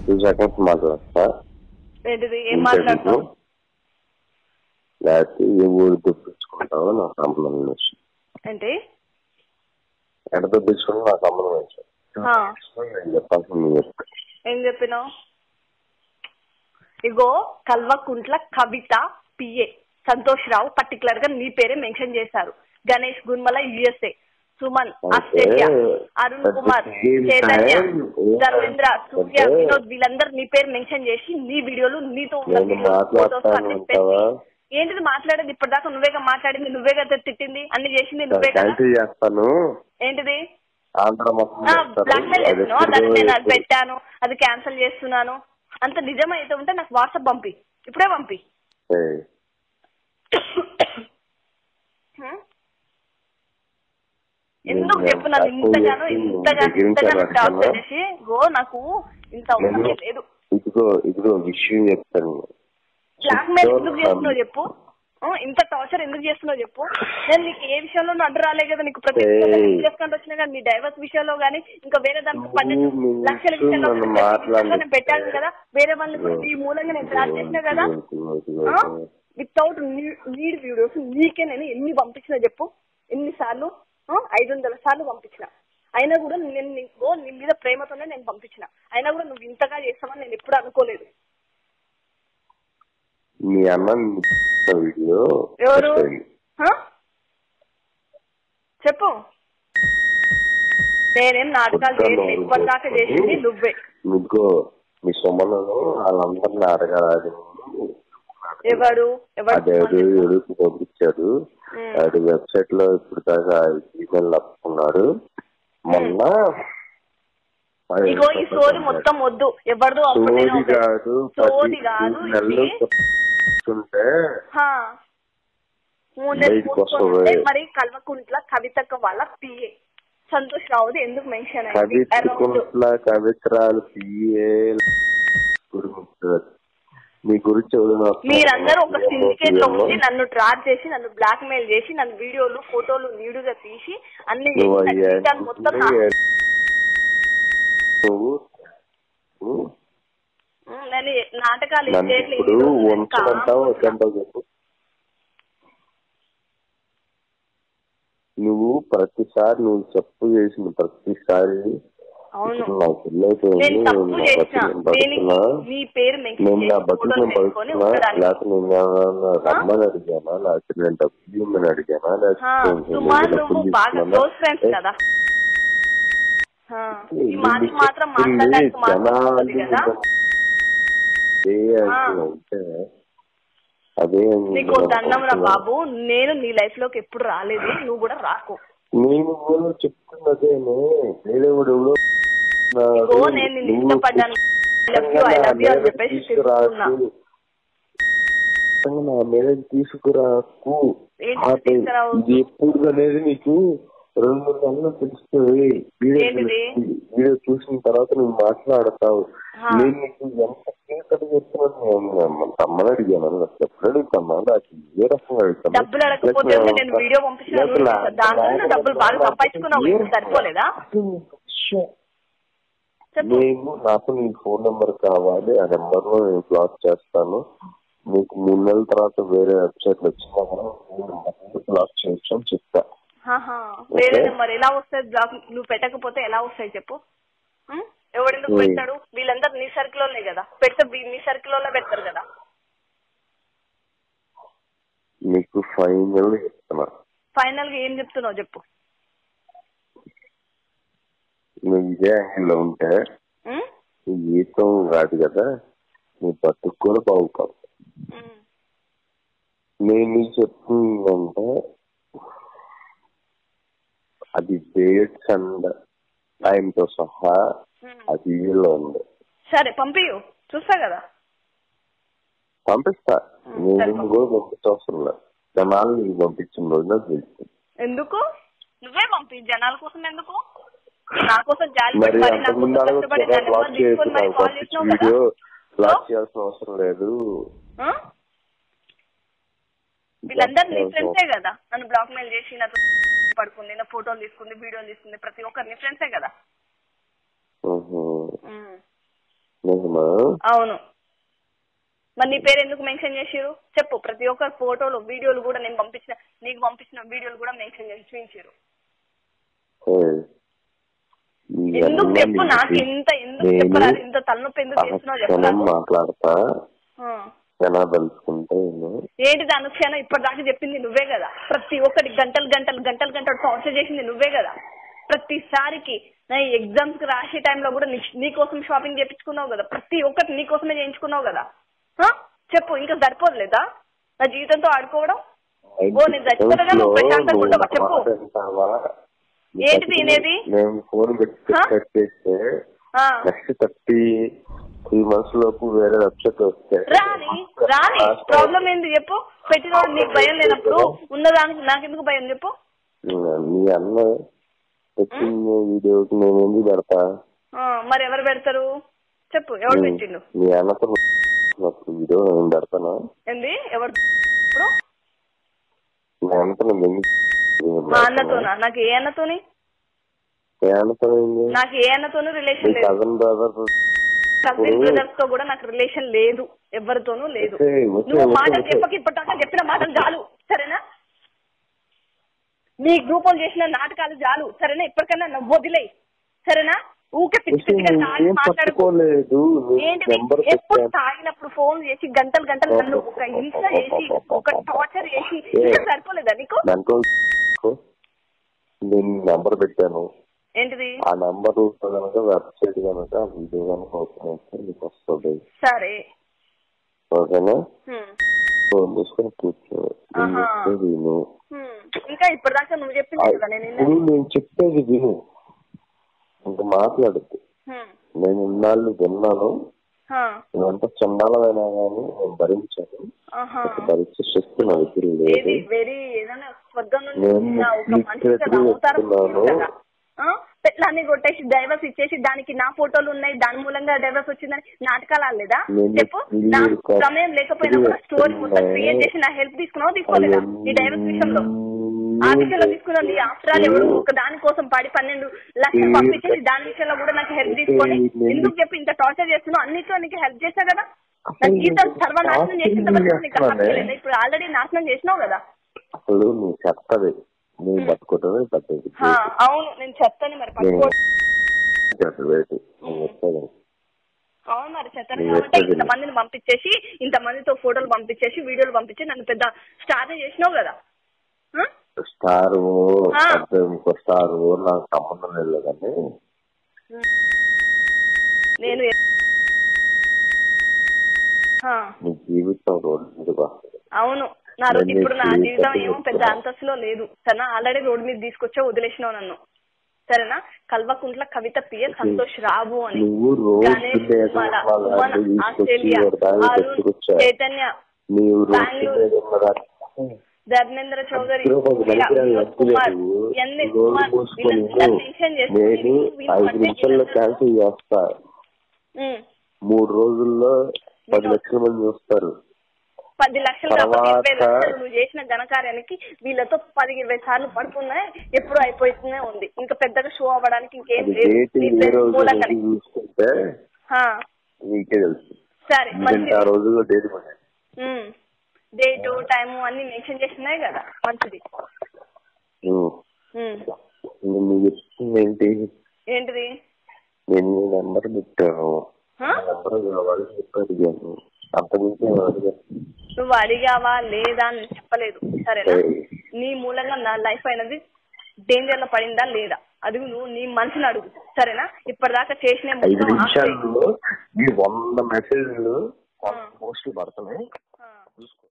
Two seconds మాట్లాడతా ఏంటిది ఏం మాట్లాడతావు లేకపోతే ఏ ఊరు తెప్పించుకుంటావో నా సంబంధం విషయం ఏంటి ఎడ తెప్పించుకుని నా సంబంధం విషయం ఆ, నేను చెప్పాల్సింది నువ్వు చెప్పు. ఏం చెప్పినావు ఇగో కల్వకుంట్ల కవిత పిఏ సంతోష్ రావు పర్టికులర్ గా నీ పేరే మెన్షన్ చేశారు గణేష్ గున్మల యుఎస్ఏ సుమన్ ఆస్ట్రేలియా అరుణ్ కుమార్ చైతన్య ధర్మేంద్ర సూర్య అంటే- వినోద్ వీళ్ళందరూ నీ పేరు మెన్షన్ చేసి నీ వీడియోలు నీతో ఉన్న నేను videos, photos మాట్లాడతాను అన్ని అంటావా? పెట్టి ఏంటిది మాట్లాడేది ఇప్పటిదాకా నువ్వేగా మాట్లాడింది నువ్వే కదా తిట్టింది అన్ని చేసింది నువ్వే కదా క్యాన్సిల్ చేస్తాను ఏంటిది ఆంధ్ర మొత్తం చేస్తారు. బ్లాక్ మెయిల్ అది చేస్తున్నావు దాన్ని నేను అది ఎప్పుడు- పెట్టాను అది క్యాన్సిల్ చేస్తున్నాను అంత నిజమైతే ఉంటే నాకు వాట్సాప్ పంపి ఇప్పుడే పంపి ఏయ్, హ్మ్? ఎందుకు చెప్పు నన్ను నాకు ఇంతగానో చెప్పి ఇంతగానో దగ్గర నుంచి ఇంతగానో అలా టార్చర్ అంటున్నావా? చేసి గో నాకు ఇంత అవసరం నేను లేదు ఇదిగో ఇదిగో విషయం చెప్తాను బ్లాక్ మెయిల్ ఎందుకు చేస్తున్నావు చెప్పు ఆ, ఇంత టార్చర్ ఎందుకు చేస్తున్నావు చెప్పు నేను నీకు ఏ విషయంలో అడ్డు రాలే కదా నీకు ప్రతి ఏయ్. చేసుకుంటూ వచ్చినా కానీ నీ డైవర్స్ విషయంలో కానీ ఇంకా వేరే దానికి పన్నెండు నువ్వు లక్షల నిమిషం విషయంలో నన్ను ప్రతి మాట్లాడనిస్తే. విషయంలో నేను పెట్టాను కదా వేరే వాళ్ళని కూడా ఈ మూలంగా నేను బ్లాక్ చేసినా కదా ఇదిగో, ఇదిగో, ఇదిగో. వితౌట్ నీడ్ వీడియోస్ నీకే నేను ఎన్ని పంపించిన చెప్పు ఎన్ని సార్లు ఐదు వందల సార్లు పంపించిన అయినా కూడా నేను నీకు నీ మీద ప్రేమతోనే నేను పంపించిన అయినా కూడా నువ్వు ఇంతగా చేస్తావని నేను ఎప్పుడు అనుకోలేదు మీ అన్న నీకు ఇచ్చిన వీడియో ఎవరు వస్తాయి. హ? చెప్పు నేనేం నాటకాలు చేయలేదు ఇప్పటిదాకా చేసింది నువ్వే నీకు మీ సొమ్మలను వాళ్ళందరినీ అడగరాదు ఎవడు ఎవడు అదేడు ఎడుకు పంపించారు ఉమ్. అది వెబ్సైట్ లో ఇప్పుడు దాకా ఈమెయిల్ నప్పుకున్నారు మొన్న ఇగో ఈ స్టోరీ మొత్తం వద్దు ఎవరిదో అప్పుడు నేను సోది కాదు సోది కాదు పది నెలలు ఇది కూర్చుంటే హా. మూడు నెలలు బయటకు కూర్చొని వస్తుంది. ఉంటే మరి కల్వకుంట్ల కవితక్క వాళ్ళ పిఏ సంతోష్ రావుది ఎందుకు మెన్షన్ అయింది అరౌండ్ కవిత్రుల కవిత్రాలు పిఏ మీ గురించి ఎవరైనా మీరందరూ ఒక సిండికేట్ లో ఉండి నన్ను ట్రాప్ చేసి నన్ను బ్లాక్ మెయిల్ చేసి నన్ను వీడియోలు ఫోటోలు నీడుగా తీసి అన్ని చేసి నువ్వు నా అయ్యా జీవితాన్ని మొత్తం నా- నువ్వు ఉమ్, ఉమ్, నేను నాటకాలు నన్ను చేయట్లేదు. ఇప్పుడు నేను ఉంచమంటావు కామ్ వద్దంటావు చెప్పు నువ్వు ప్రతిసారి నువ్వు చెప్పు చేసిన ప్రతిసారి అవును ఇప్పుడు నా పెళ్ళైపోయింది నేను తప్పు నా చేసిన బతుకు నేను దేనికి బతుకుతున్నా నీ పేరు మెన్షన్ నేను నా చేసి బతుకు ఫోటోలు నేను పెట్టుకొని బతుకుతున్నా ఉండడానికి లేకపోతే నేను ఏమన్నా రమ్మని అడిగానా లేకపోతే నేను డబ్బులు ఇవ్వమని అడిగానా హా, లేకపోతే నేను సుమా డబ్బులు నువ్వు బాగా తీసుకున్నానా? క్లోజ్ ఫ్రెండ్స్ ఏ, కదా హా, ఈ ఇది మాటలు మాత్రం చెప్పింది మాట్లాడడానికి మాత్రం ఉంటుంది జనాలు కదా ఏ అంటున్నా అంటే అదే నీకు దండం రా బాబు నేను నీ లైఫ్ లోకి ఎప్పుడు రాలేదు నువ్వు కూడా రాకు నేను కూడా చెప్తున్నదేనే వేరేవాడు ఎవడో ఇగో నేను నిన్ను ఇష్టపడ్డాను love you I love you అని చెప్పేసి తిరుగుతున్నా ఖచ్చితంగా నా మీద తీసుకురాకు ఏంటి ఆ టైం. తీసుకురావు? ఇది ఎప్పుడు అనేది నీకు రెండు మూడు నెలలు తెలుస్తుంది వీడియో ఏంటిది? తెలుస్తుంది. వీడియో చూసిన తర్వాత నువ్వు మాట్లాడతావు హా. నేను నీకు ఎంత కేకలు చెప్తున్నాను తమ్మని అడిగాను నాకు ఎప్పుడు అడుగుతామా నాకు ఏ రకంగా అడుగుతామా డబ్బులు అడగకపోతే ఉంటే నేను వీడియో పంపించాను దాంట్లో డబ్బులు బాగా సంపాదించుకున్నావు ఇది సరిపోలేదా చెప్పు నేను నాకు నీ ఫోన్ నెంబర్ కావాలి ఆ నెంబర్ లో నేను బ్లాక్ చేస్తాను నీకు మూడు నెలల తర్వాత వేరే వెబ్సైట్ వచ్చినా కూడా బ్లాక్ చేయొచ్చు అని చెప్తా ఆహా. వేరే నెంబర్ ఎలా వస్తాయి బ్లాక్ నువ్వు పెట్టకపోతే ఎలా వస్తాయి చెప్పు ఉం? ఎవడెందుకు ఉం. పెడతాడు వీళ్ళందరూ నీ సర్కిల్ వాళ్ళే కదా పెడితే వీ- నీ సర్కిల్ వాళ్ళే పెడతారు కదా నీకు ఫైనల్ చెప్తున్నా ఫైనల్ గా ఏం చెప్తున్నావు చెప్పు నువ్వు ఇదే యాంగిల్ లో ఉంటే ఉం? నీ జీవితం కాదు కదా నీ బతుకు కూడా బాగుపడు ఉం. నేను నీకు చెప్తుందంటే అది డేట్స్ అండ్ టైం తో సహా ఉం. అది లో ఉంది సరే పంపియు చూస్తా కదా పంపిస్తా ఉం, నేను సరే, నిన్ను కూడా పంపించవసరం లేదు జనాలు నీకు పంపించిన రోజున తెలుస్తుంది ఎందుకు నువ్వే పంపి జనాల కోసం ఎందుకు నా కోసం జాలి మరి పడి మరి నా అంతకుముందు కోసం అడగొచ్చు కష్టపడి కదా, నా బ్లాక్ నెంబర్ తీసుకొని మరి చేయొచ్చు కాల్ చేసినావు కదా వీడియో బ్లాక్ చేయాల్సిన అవసరం లేదు ఆ? వీళ్ళందరూ నీ బ్లాక్ చేయాల్సిన ఫ్రెండ్సే కదా నన్ను బ్లాక్ మెయిల్ చేసి నాతో పడుకుంది నా ఫోటోలు తీసుకుంది వీడియోలు తీసుకుంది ప్రతి ఒక్కరు నీ ఫ్రెండ్సే కదా ఉహు. ఉమ్. నిజమా అవును మరి నీ పేరు ఎందుకు మెన్షన్ చేసిరు చెప్పు ప్రతి ఒక్క ఫోటోలు వీడియోలు కూడా నేను పంపించిన నీకు పంపించిన వీడియోలు కూడా మెన్షన్ చేసి చూపించారు ఏ, ఈ ఎందుకు అమ్మ చెప్పు నీకు నాకు ఇంత ఎందుకు నేను చెప్పరాదు ఇంత తలనొప్పి ఎందుకు చేస్తున్నావు చెప్పు అనుక్షణం నాకు. మాట్లాడతా ఆ. ఎలా తలుచుకుంటే నేను ఏంటిది అనుక్షణం ఇప్పటిదాకా చెప్పింది నువ్వే కదా ప్రతి ఒక్కటి గంటలు గంటలు గంటలు గంటలు టార్చర్ చేసింది నువ్వే కదా ప్రతిసారికి నా ఎగ్జామ్స్ కి రాసే టైంలో కూడా నీ నీకోసం షాపింగ్ చేయించుకున్నావు కదా ప్రతి ఒక్కటి నీకోసమే చేయించుకున్నావు కదా ఆ? చెప్పు ఇంకా సరిపోదులేదా నా జీవితంతో ఆడుకోవడం ఓ నేను చచ్చిపోతాగా నువ్వు ప్రశాంతంగా ఉండవా చెప్పు ఏంటి తినేది? నేను ఫోన్ పెట్టి హా? కట్ చేస్తే ఆ. నెక్స్ట్ థర్టీ త్రీ మంత్స్ లోపు వేరే వెబ్సైట్ వస్తే రాని రాని ప్రాబ్లం ఏంది చెప్పు పెట్టినోడు నీకు భయం లేనప్పుడు ఉన్నదానికి నాకెందుకు భయం చెప్పు మీ అన్న పెట్టిన వీడియోకి నేను ఎందుకు పెడతా ఆ, మరి ఎవరు పెడతారు చెప్పు ఎవరు పెట్టిండు మీ అన్నతో వీడియో నేను పెడతానా ఏంది ఎవరు ఇప్పుడు మీ అన్నతో నేను ఎందుకు మా అన్నతోనా నాకు ఏ అన్నతోని మీ అన్నతో ఏంది నాకు ఏ అన్నతోనూ మీ రిలేషన్ లేదు కజన్ బ్రదర్ కజిన్ బ్రదర్స్ తో కూడా నాకు రిలేషన్ లేదు ఎవరితోనూ లేదు ఓకే, ఓకే, నువ్వు ఓకే, మాటలు ఓకే. చెప్పకి ఇప్పటిదాకా చెప్పిన మాటలు చాలు సరేనా నీ గ్రూప్ వాళ్ళు చేసిన నాటకాలు చాలు సరేనా ఇప్పటికన్నా నువ్వు వదిలేయి సరేనా ఊకే పిచ్చి పిచ్చిగా తాగి ఏం మాట్లాడుకో పట్టుకోలేదు ఏంటిది నెంబర్ ఎప్పుడు పెట్టాను తాగినప్పుడు ఫోన్ చేసి గంటలు గంటలు నన్ను ఒక హింస చేసి ఒక టార్చర్ చేసి ఇంకా సరిపోలేదా నీకు దాంట్లో నేను నెంబర్ పెట్టాను ఏంటిది ఆ నెంబర్ కనుక వెబ్సైట్ కనుక ఆ వీడియో కనుక ఓపెన్ అయితే మీకు వస్తుంది సరే ఓకేనా హ్మ్. ఫోన్ చేసుకొని కూర్చో నేను ఆహా. చెప్పేది విను హ్మ్. ఇంకా ఇప్పటిదాకా నువ్వు చెప్పింది కదా నేను ఇప్పుడు విన్నాను. నేను చెప్పేది విను ఇంకా మాట్లాడద్దు హ్మ్. నేను ఇన్నాళ్ళు విన్నాను హా. ఎంత చండాలమైనా కానీ నేను భరించాను ఆహా. భరించే శక్తి నా దగ్గర లేదు ఏది వెరీ ఏదైనా స్వర్గం నుండి నేను వచ్చిన ఒక నీకు మనిషి కదా ఎదురు అవతారం చెప్తున్నాను. ఉంది కదా ఆ? పెళ్ళాన్ని కొట్టేసి డైవర్స్ ఇచ్చేసి దానికి నా ఫోటోలు ఉన్నాయి దాని మూలంగా డైవర్స్ వచ్చిందని నాటకాలు ఆడలేదా నేను చెప్పు ఇది నా ఒక- సమయం లేకపోయినా ఇది కూడా స్టోరీ మొత్తం చెప్తున్నా. క్రియేట్ చేసి నా హెల్ప్ తీసుకున్నావు తీసుకోలేదా ఈ డైవర్స్ విషయంలో ఆ విషయంలో తీసుకున్న నీ అవసరాలు ఎవరు ఒక దాని కోసం పడి పన్నెండు లక్షలు పంపించేసి దాని విషయంలో కూడా నాకు హెల్ప్ తీసుకొని ఎందుకు చెప్పి ఇంత టార్చర్ చేస్తున్నావు అన్నిట్లో నీకు హెల్ప్ చేశా కదా నా జీవితం సర్వనాశనం చేసిన తర్వాత నీకు హక్కు లేదా? ఇప్పుడు ఆల్రెడీ నాశనం చేసినావు కదా అసలు నువ్వు చెత్తది నువ్వు బతుకుంటుంది పట్టేది హా, అవును నేను చెత్తని మరి పట్టుకో వెయిట్ నువ్వు చెప్పేది అవును మరి చెత్తని నేను కాబట్టి చెప్పేది ఇంతమందిని పంపించేసి ఇంతమందితో ఫోటోలు పంపించేసి వీడియోలు పంపించి నన్ను పెద్ద స్టార్ చేసినావు కదా ఆ? స్టార్ ఆ. పెద్ద ఇంకో స్టార్ నాకు సంబంధం లేదు కానీ నేను ఎ- ఆ, నీ జీవితం రోడ్డు మీదకి వస్తుంది అవును నా రోజు నేను ఇప్పుడు నా నీకు జీవితం పెద్ద ఏమో పెద్ద చెప్తున్నా. అంతస్తులో లేదు సరేనా ఆల్రెడీ రోడ్డు మీద తీసుకొచ్చా వదిలేసినావు నన్ను సరేనా కల్వకుంట్ల కవిత పియ సంతోష్ రావు అని నువ్వు రోజు గణేష్ మీద కుమార, వాళ్ళ సుమన్, అడ్డు తీసుకొచ్చి ఆస్ట్రేలియా వాడి దాన్ని అరుణ్ పెట్టుకొచ్చా. చైతన్య నీవు రోజు బెంగళూరు. మీద ఉన్నదా? ధర్మేంద్ర చౌదరి అందులో ఒక ఇలా మంచి రాయి వినోద్ కుమార్ వస్తులేదు. ఎన్ని రోజు కుమార్ మూసుకొని వీళ్ళందరూ ఉండు. మెన్షన్ చేసి నేను వీళ్ళు ఐదు అంటే నిమిషాల్లో వీళ్ళందరూ- క్యాన్సిల్ చేస్తా ఉమ్. మూడు రోజుల్లో పది లక్షల మంది చూస్తారు పది లక్షలు కాకపోతే తర్వాత- ఇరవై లక్షలు నువ్వు చేసిన ఘనకార్యానికి వీళ్ళతో పది ఇరవై సార్లు పడుతున్నాయి ఎప్పుడు అయిపోతూనే ఉంది ఇంకా పెద్దగా షో అవ్వడానికి ఇంకేం అది లేదు డేట్ నీ ఏ ప్రెస్ రోజు మూలంగానే. అనేది చూసుకుంటే హా, నీకే తెలుసు సరే ఎందుకంటే మంచిది ఆ రోజుల్లో డేట్ పడ్డాయి డేటు టైము అన్ని మెన్షన్ చేసినాయి కదా మంచిది ఉమ్. ఉమ్. ఇంకా నీకు చెప్తుంది ఏంటి ఏంటిది నేను నీ నెంబర్ పెట్టాను హా? నెంబర్ కావాలి చెప్పి అడిగాను అంతకుమించి ఏం అడిగాను నువ్వు అడిగావా లేదా అని చెప్పలేదు సరేనా ఏయ్. నీ మూలంగా నా లైఫ్ అయినది డేంజర్ లో పడిందా లేదా అది నువ్వు నీ మనసుని అడుగు సరేనా ఇప్పటిదాకా చేసిన ఐదు మొత్తం ఆపేయ్. నిమిషాల్లో ఈ వంద మెసేజ్లు వంద పోస్టులు పడుతున్నాయి